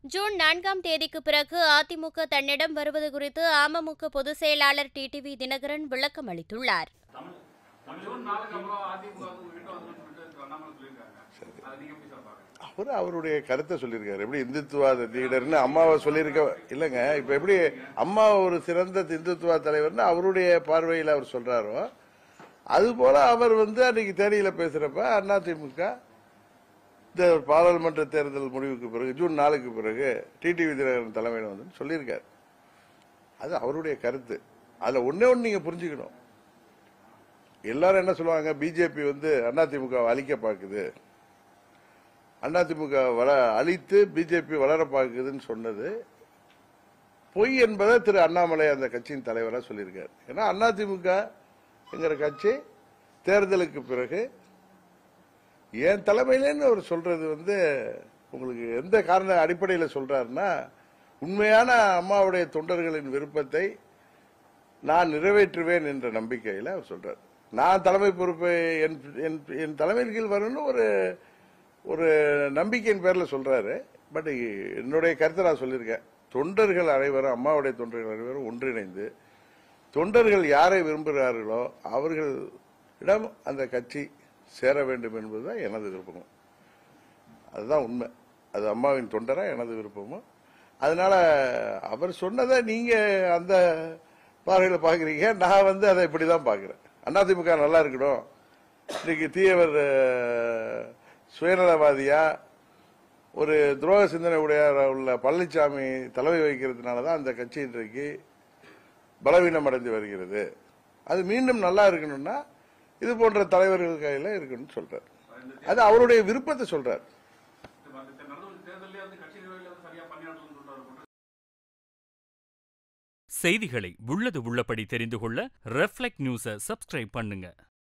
June நான்காம் தேதிக்கு பிறகு அதிமுக தன்னிடம் வருவது குறித்து அமமுக பொதுச் செயலாளர் டிடிவி தினகரன் விளக்கம் அளித்துள்ளார் ஜூன் நாலுக்கு அப்புறம் அதிமுக வந்து உங்ககிட்ட வந்து சொல்லிட்டு அண்ணாமலை சொல்லியிருக்காங்க அதை நீங்க எப்படி சார் பாக்குறீங்க அவர் அவருடைய கருத்தை சொல்லியிருக்காரு எப்படி இந்துத்துவாத லீடர்னு அம்மாவை சொல்லியிருக்க இல்லைங்க இப்ப எப்படி அம்மா ஒரு சிறந்த இந்துத்துவா தலைவர்னு அவருடைய பார்வையில் அவர் சொல்றாரோ அது போல அவர் வந்து அன்னைக்கு தேனியில பேசுறப்ப அதிமுக இந்த பாராளுமன்ற தேர்தல் முடிவுக்கு பிறகு ஜூன் நாலுக்கு பிறகு டிடிவி தினகரன் தலைமையில் வந்து சொல்லியிருக்காரு அது அவருடைய கருத்து அதுல ஒண்ணே ஒன்று நீங்க புரிஞ்சுக்கணும் எல்லாரும் என்ன சொல்லுவாங்க பிஜேபி வந்து அதிமுக அழிக்க பார்க்குது அதிமுக வள அழித்து பிஜேபி வளர பார்க்குதுன்னு சொன்னது பொய் என்பதை திரு அண்ணாமலை அந்த கட்சியின் தலைவராக சொல்லியிருக்காரு ஏன்னா அதிமுக என்கிற கட்சி தேர்தலுக்கு பிறகு என் தலைமையிலேன்னு அவர் சொல்றது வந்து உங்களுக்கு எந்த காரண அடிப்படையில் சொல்றாருன்னா உண்மையான அம்மாவுடைய தொண்டர்களின் விருப்பத்தை நான் நிறைவேற்றுவேன் என்ற நம்பிக்கையில் அவர் சொல்றார் நான் தலைமை பொறுப்பை என் என் என் தலைமையின் கீழ் வரணும்னு ஒரு ஒரு நம்பிக்கையின் பேர்ல சொல்றாரு பட் என்னுடைய கருத்தை நான் சொல்லியிருக்கேன் தொண்டர்கள் அனைவரும் அம்மாவுடைய தொண்டர்கள் அனைவரும் ஒன்றிணைந்து தொண்டர்கள் யாரை விரும்புகிறார்களோ அவர்களிடம் அந்த கட்சி சேர வேண்டும் என்பதுதான் எனது விருப்பமும் அதுதான் உண்மை அது அம்மாவின் தொண்டரா எனது விருப்பமும் அதனால அவர் சொன்னதை நீங்க அந்த பார்வையில பாக்குறீங்க நான் வந்து அதை இப்படிதான் பாக்குறேன் அதிமுக நல்லா இருக்கணும் இன்னைக்கு தீயவர் அஹ், சுயநலவாதியா ஒரு துரோக சிந்தனை உடையார் உள்ள பழனிசாமி தலைமை வகிக்கிறதுனால தான் அந்த கட்சி இன்றைக்கு பலவீனம் அடைந்து வருகிறது அது மீண்டும் நல்லா இருக்கணும்னா இது போன்ற தலைவர்கள் கையில இருக்கணும்னு சொல்றார் அது அவருடைய விருப்பத்தை சொல்றார் இப்ப அந்த நடந்த தேர்தலே வந்து கட்சி நிர்வாகிகள் வந்து சரியா பணியாற்றணும்னு சொல்றாரு செய்திகளை உள்ளது உள்ளபடி தெரிந்து கொள்ள ரெஃப்ளெக்ட் நியூஸை சப்ஸ்கிரைப் பண்ணுங்க